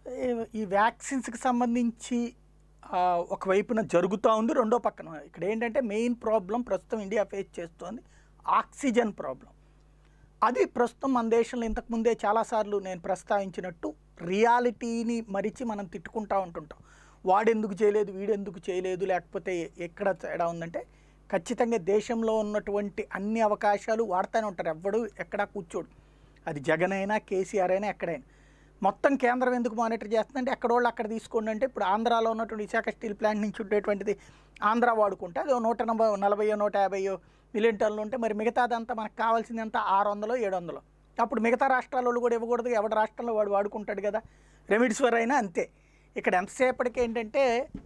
ఈ- ఈ వ్యాక్సిన్స్కి సంబంధించి ఆ, ఒకవైపున జరుగుతూ ఉంది రెండో పక్కన ఇక్కడ ఏంటంటే మెయిన్ ప్రాబ్లం ప్రస్తుతం ఇండియా ఫేస్ చేస్తోంది ఆక్సిజన్ ప్రాబ్లం అది ప్రస్తుతం మన దేశంలో ఇంతకుముందే చాలాసార్లు నేను ప్రస్తావించినట్టు రియాలిటీని మరిచి మనం తిట్టుకుంటా ఉంటుంటాం వాడెందుకు చేయలేదు వీడెందుకు చేయలేదు లేకపోతే ఎక్కడ తేడా ఉందంటే ఖచ్చితంగా దేశంలో ఉన్నటువంటి అన్ని అవకాశాలు వాడుతూనే ఉంటారు ఎవ్వడు ఎక్కడా కూర్చోడు అది జగన్ అయినా కేసీఆర్ అయినా ఎక్కడైనా మొత్తం కేంద్రం ఎందుకు మానిటర్ చేస్తుందంటే ఎక్కడ వాళ్ళు అక్కడ తీసుకోండి అంటే ఇప్పుడు ఆంధ్రాలో ఉన్నటువంటి విశాఖ స్టీల్ ప్లాంట్ నుంచి ఉండేటువంటిది ఆంధ్ర వాడుకుంటే అది ఓ నూట నలభై నలభైయో నూట యాభైయో మిలియన్ టన్నులు ఉంటే మరి మిగతాదంతా మనకు కావాల్సింది అంతా ఆరు వందలు ఏడు వందలు అప్పుడు మిగతా రాష్ట్రాల వాళ్ళు కూడా ఇవ్వకూడదు ఎవరి రాష్ట్రంలో వాడు వాడుకుంటాడు కదా రెమిడిస్వర్ అయినా అంతే ఇక్కడ ఎంతసేపటికి ఏంటంటే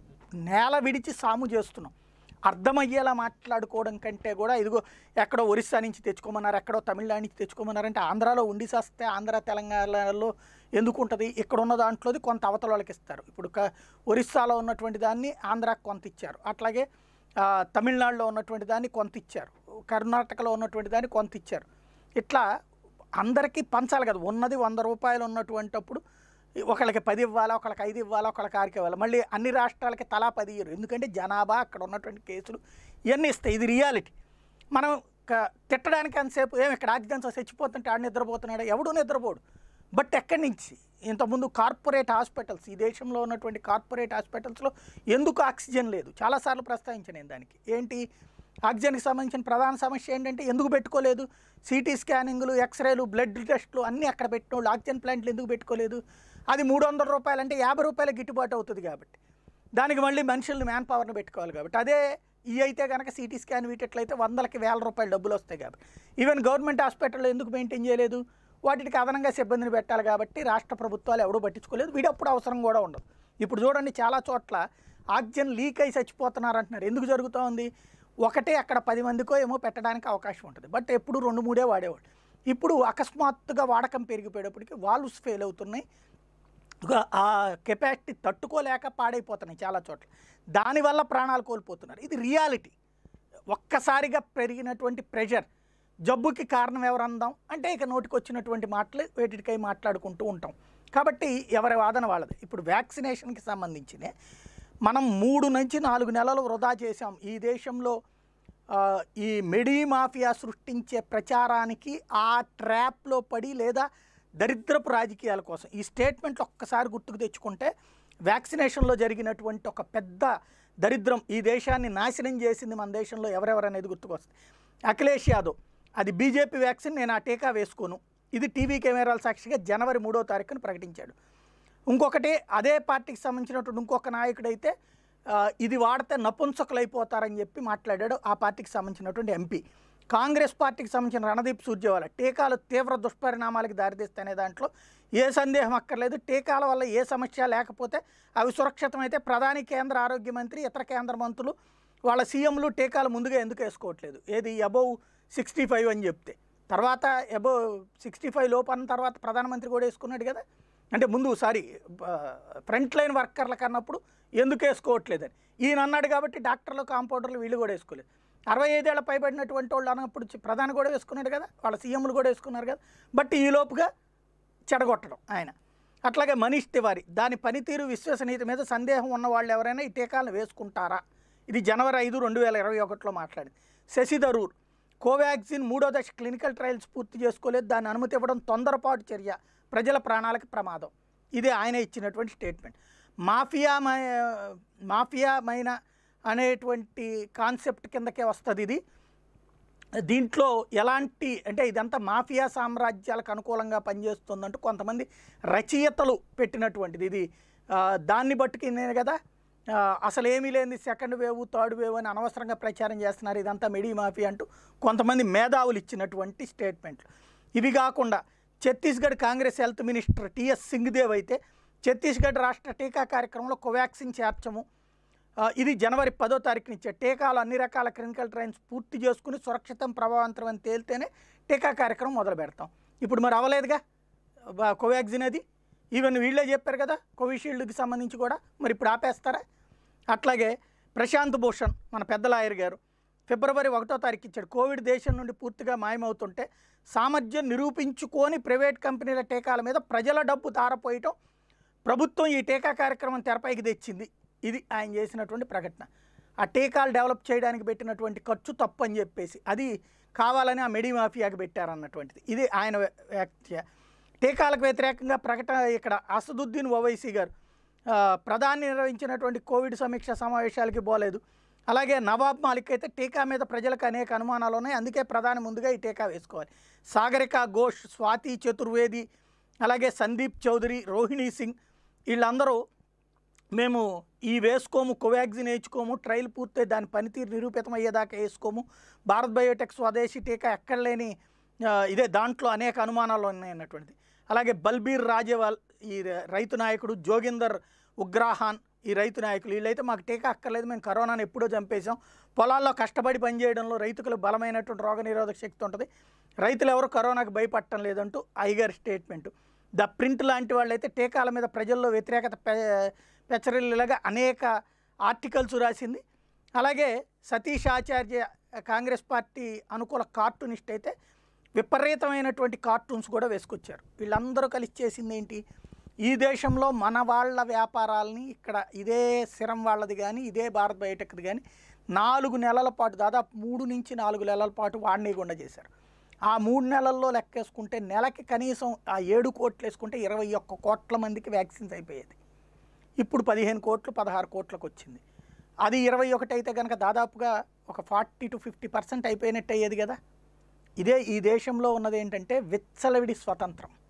నేల విడిచి సాము చేస్తున్నాం అర్థమయ్యేలా మాట్లాడుకోవడం కంటే కూడా ఇదిగో ఎక్కడో ఒరిస్సా నుంచి తెచ్చుకోమన్నారు ఎక్కడో తమిళనాడు నుంచి తెచ్చుకోమన్నారు అంటే ఆంధ్రాలో ఉండి సస్తే ఆంధ్ర తెలంగాణలో ఎందుకు ఉంటుంది ఇక్కడ ఉన్న దాంట్లోది కొంత అవతల వాళ్ళకి ఇస్తారు ఇప్పుడు క ఒరిస్సాలో ఉన్నటువంటి దాన్ని ఆంధ్రాకి కొంత ఇచ్చారు అట్లాగే ఆ, తమిళనాడులో ఉన్నటువంటి దాన్ని కొంత ఇచ్చారు కర్ణాటకలో ఉన్నటువంటి దాన్ని కొంత ఇచ్చారు ఇట్లా అందరికీ పంచాలి కదా ఉన్నది వంద రూపాయలు ఉన్నటువంటప్పుడు ఒకళ్ళకి పది ఇవ్వాలా ఒకళ్ళకి ఐదు ఇవ్వాలా ఒకళ్ళకి ఆరుకి ఇవ్వాలి మళ్ళీ అన్ని రాష్ట్రాలకి తలా పది ఇయ్యరు ఎందుకంటే జనాభా అక్కడ ఉన్నటువంటి కేసులు ఇవన్నీ ఇస్తాయి ఇది రియాలిటీ మనం క- తిట్టడానికి అంతసేపు ఏమి ఇక్కడ ఆక్సిజన్ చచ్చిపోతుంటే ఆడ నిద్రపోతున్నాడు ఎవడు నిద్రపోడు బట్ ఎక్కడి నుంచి ఇంతకుముందు కార్పొరేట్ హాస్పిటల్స్ ఈ దేశంలో ఉన్నటువంటి కార్పొరేట్ హాస్పిటల్స్లో ఎందుకు ఆక్సిజన్ లేదు చాలాసార్లు ప్రస్తావించాను నేను దానికి ఏంటి ఆక్సిజన్కి సంబంధించిన ప్రధాన సమస్య ఏంటంటే ఎందుకు పెట్టుకోలేదు సిటీ స్కానింగ్లు ఎక్స్రేలు బ్లడ్ టెస్ట్లు అన్నీ అక్కడ పెట్టిన వాళ్ళు ఆక్సిజన్ ప్లాంట్లు ఎందుకు పెట్టుకోలేదు అది మూడు వందల రూపాయలు అంటే యాభై రూపాయల గిట్టుబాటు అవుతుంది కాబట్టి దానికి మళ్ళీ మనుషుల్ని మ్యాన్ పవర్ని పెట్టుకోవాలి కాబట్టి అదే ఈ అయితే కనుక సిటీ స్కాన్ వీటట్లయితే వందలకి వేల రూపాయలు డబ్బులు వస్తాయి కాబట్టి ఈవెన్ గవర్నమెంట్ హాస్పిటల్లో ఎందుకు మెయింటైన్ చేయలేదు వాటికి అదనంగా సిబ్బందిని పెట్టాలి కాబట్టి రాష్ట్ర ప్రభుత్వాలు ఎవడూ పట్టించుకోలేదు వీడప్పుడు అవసరం కూడా ఉండదు ఇప్పుడు చూడండి చాలా చోట్ల ఆక్సిజన్ లీక్ అయి చచ్చిపోతున్నారు అంటున్నారు ఎందుకు జరుగుతూ ఉంది ఒకటే అక్కడ పది మందికో ఏమో పెట్టడానికి అవకాశం ఉంటుంది బట్ ఎప్పుడు రెండు మూడే వాడేవాళ్ళు ఇప్పుడు అకస్మాత్తుగా వాడకం పెరిగిపోయేటప్పటికి వాల్వ్స్ ఫెయిల్ అవుతున్నాయి ఒక ఆ కెపాసిటీ తట్టుకోలేక పాడైపోతున్నాయి చాలా చోట్ల దానివల్ల ప్రాణాలు కోల్పోతున్నారు ఇది రియాలిటీ ఒక్కసారిగా పెరిగినటువంటి ప్రెషర్ జబ్బుకి కారణం ఎవరు అందాం అంటే ఇక నోటికి వచ్చినటువంటి మాటలు వేటికై మాట్లాడుకుంటూ ఉంటాం కాబట్టి ఎవరి వాదన వాళ్ళది ఇప్పుడు వ్యాక్సినేషన్కి సంబంధించిన మనం మూడు నుంచి నాలుగు నెలలు వృధా చేశాం ఈ దేశంలో ఆ, ఈ మెడీ మాఫియా సృష్టించే ప్రచారానికి ఆ ట్రాప్లో పడి లేదా దరిద్రపు రాజకీయాల కోసం ఈ స్టేట్మెంట్లు ఒక్కసారి గుర్తుకు తెచ్చుకుంటే వ్యాక్సినేషన్లో జరిగినటువంటి ఒక పెద్ద దరిద్రం ఈ దేశాన్ని నాశనం చేసింది మన దేశంలో ఎవరెవరనేది గుర్తుకొస్తుంది అఖిలేష్ యాదవ్ అది బీజేపీ వ్యాక్సిన్ నేను ఆ టీకా వేసుకోను ఇది టీవీ కెమెరాల సాక్షిగా జనవరి మూడో తారీఖున ప్రకటించాడు ఇంకొకటి అదే పార్టీకి సంబంధించినటువంటి ఇంకొక నాయకుడైతే ఆ, ఇది వాడితే నపుంసకులు అయిపోతారని చెప్పి మాట్లాడాడు ఆ పార్టీకి సంబంధించినటువంటి ఎంపీ కాంగ్రెస్ పార్టీకి సంబంధించిన రణదీప్ సూర్జేవాలా టీకాలు తీవ్ర దుష్పరిణామాలకు దారితీస్తాయనే దాంట్లో ఏ సందేహం అక్కర్లేదు టీకాల వల్ల ఏ సమస్య లేకపోతే అవి సురక్షితమైతే ప్రధాని కేంద్ర ఆరోగ్య మంత్రి ఇతర కేంద్ర మంత్రులు వాళ్ళ సీఎంలు టీకాలు ముందుగా ఎందుకు వేసుకోవట్లేదు ఏది అబౌవ్ సిక్స్టీ ఫైవ్ అని చెప్తే తర్వాత అబౌవ్ సిక్స్టీ ఫైవ్ లోపు అన్న తర్వాత ప్రధానమంత్రి కూడా వేసుకున్నాడు కదా అంటే ముందు సారీ ఫ్రంట్ లైన్ వర్కర్లకు అన్నప్పుడు ఎందుకు వేసుకోవట్లేదని ఈయన అన్నాడు కాబట్టి డాక్టర్లు కాంపౌండర్లు వీళ్ళు కూడా వేసుకోలేదు అరవై ఐదేళ్ల పైబడినటువంటి వాళ్ళు అన్నప్పుడు చి- ప్రధాని కూడా వేసుకున్నాడు కదా వాళ్ళ సీఎంలు కూడా వేసుకున్నారు కదా బట్ ఈ లోపుగా చెడగొట్టడం ఆయన అట్లాగే మనీష్ తివారీ దాని పనితీరు విశ్వసనీయత మీద సందేహం ఉన్న వాళ్ళు ఎవరైనా ఈ టీకాలను వేసుకుంటారా ఇది జనవరి ఐదు రెండు వేల ఇరవై ఒకటిలో మాట్లాడింది శశి థరూర్ కోవాక్సిన్ మూడో దశ క్లినికల్ ట్రయల్స్ పూర్తి చేసుకోలేదు దాన్ని అనుమతి ఇవ్వడం తొందరపాటు చర్య ప్రజల ప్రాణాలకు ప్రమాదం ఇది ఆయన ఇచ్చినటువంటి స్టేట్మెంట్ మాఫియా మాఫియామైన అనేటువంటి కాన్సెప్ట్ కిందకే వస్తుంది ఇది దీంట్లో ఎలాంటి అంటే ఇదంతా మాఫియా సామ్రాజ్యాలకు అనుకూలంగా పనిచేస్తుందంటూ కొంతమంది రచయితలు పెట్టినటువంటిది ఇది ఆ, దాన్ని బట్టుకి నేను కదా ఆ, అసలు ఏమీ లేని సెకండ్ వేవ్ థర్డ్ వేవ్ అని అనవసరంగా ప్రచారం చేస్తున్నారు ఇదంతా మెడీ మాఫియా అంటూ కొంతమంది మేధావులు ఇచ్చినటువంటి స్టేట్మెంట్లు ఇవి కాకుండా Chhattisgarh Congress health minister TS Singhdeo అయితే ఛత్తీస్గఢ్ రాష్ట్ర టీకా కార్యక్రమంలో కోవాక్సిన్ చేర్చము ఆ, ఇది జనవరి పదో తారీఖున ఇచ్చే టీకాలు అన్ని రకాల క్లినికల్ ట్రయల్స్ పూర్తి చేసుకుని సురక్షితం ప్రభావవంతం అని తేలితేనే టీకా కార్యక్రమం మొదలు పెడతాం ఇప్పుడు మరి అవ్వలేదుగా బా- కోవాక్సిన్ అది ఈవెన్ వీళ్ళే చెప్పారు కదా కోవిషీల్డ్కి సంబంధించి కూడా మరి ఇప్పుడు ఆపేస్తారా అట్లాగే ప్రశాంత్ భూషణ్ మన పెద్ద లాయర్ గారు ఫిబ్రవరి ఒకటో తారీఖు ఇచ్చాడు కోవిడ్ దేశం నుండి పూర్తిగా మాయమవుతుంటే సామర్థ్యం నిరూపించుకొని ప్రైవేట్ కంపెనీల టీకాల మీద ప్రజల డబ్బు తారపోయటం ప్రభుత్వం ఈ టీకా కార్యక్రమం తెరపైకి తెచ్చింది ఇది ఆయన చేసినటువంటి ప్రకటన ఆ టీకాలు డెవలప్ చేయడానికి పెట్టినటువంటి ఖర్చు తప్పు అని చెప్పేసి అది కావాలని ఆ మెడి మాఫియాకి పెట్టారన్నటువంటిది ఇది ఆయన వ్య- వ్యాఖ్య టీకాలకు వ్యతిరేకంగా ప్రకటన ఇక్కడ అసదుద్దీన్ ఓవైసీ గారు ఆ, ప్రధాని నిర్వహించినటువంటి కోవిడ్ సమీక్ష సమావేశాలకి పోలేదు అలాగే నవాబ్ మాలిక్ అయితే టీకా మీద ప్రజలకు అనేక అనుమానాలు ఉన్నాయి అందుకే ప్రధాని ముందుగా ఈ టీకా వేసుకోవాలి సాగరిక ఘోష్ స్వాతి చతుర్వేది అలాగే సందీప్ చౌదరి రోహిణీ సింగ్ వీళ్ళందరూ మేము ఈ వేసుకోము కోవాక్సిన్ వేయించుకోము ట్రయల్ పూర్తయి దాని పనితీరు నిరూపితం అయ్యేదాకా వేసుకోము భారత్ బయోటెక్ స్వదేశీ టీకా ఎక్కడ లేని ఆ, ఇదే దాంట్లో అనేక అనుమానాలు ఉన్నాయన్నటువంటిది అలాగే బల్బీర్ రాజేవాల్ ఈ ర- రైతు నాయకుడు జోగిందర్ ఉగ్రాహాన్ ఈ రైతు నాయకులు వీళ్ళైతే మాకు టీకా అక్కర్లేదు మేము కరోనాను ఎప్పుడో చంపేశాం పొలాల్లో కష్టపడి పనిచేయడంలో రైతులకు బలమైనటువంటి రోగనిరోధక శక్తి ఉంటుంది రైతులు ఎవరు కరోనాకు భయపడటం లేదంటూ ఐగర్ స్టేట్మెంట్ ద ప్రింట్ లాంటి వాళ్ళైతే టీకాల మీద ప్రజల్లో వ్యతిరేకత పె పెచ్చరిల్లుగా అనేక ఆర్టికల్స్ రాసింది అలాగే సతీష్ ఆచార్య కాంగ్రెస్ పార్టీ అనుకూల కార్టూనిస్ట్ అయితే విపరీతమైనటువంటి కార్టూన్స్ కూడా వేసుకొచ్చారు వీళ్ళందరూ కలిసి చేసింది ఏంటి ఈ దేశంలో మన వాళ్ళ వ్యాపారాలని ఇక్కడ ఇదే సిరం వాళ్ళది కానీ ఇదే భారత్ బయోటెక్ది కానీ నాలుగు నెలల పాటు దాదాపు మూడు నుంచి నాలుగు నెలల పాటు వాడనీయకుండా చేశారు ఆ మూడు నెలల్లో లెక్కేసుకుంటే నెలకి కనీసం ఆ ఏడు కోట్లు వేసుకుంటే ఇరవై ఒక్క కోట్ల మందికి వ్యాక్సిన్స్ అయిపోయేది ఇప్పుడు పదిహేను కోట్లు పదహారు కోట్లకు వచ్చింది అది ఇరవై ఒకటి అయితే కనుక దాదాపుగా ఒక ఫార్టీ టు ఫిఫ్టీ పర్సెంట్ అయిపోయినట్టు అయ్యేది కదా ఇదే ఈ దేశంలో ఉన్నది ఏంటంటే విచ్చలవిడి స్వతంత్రం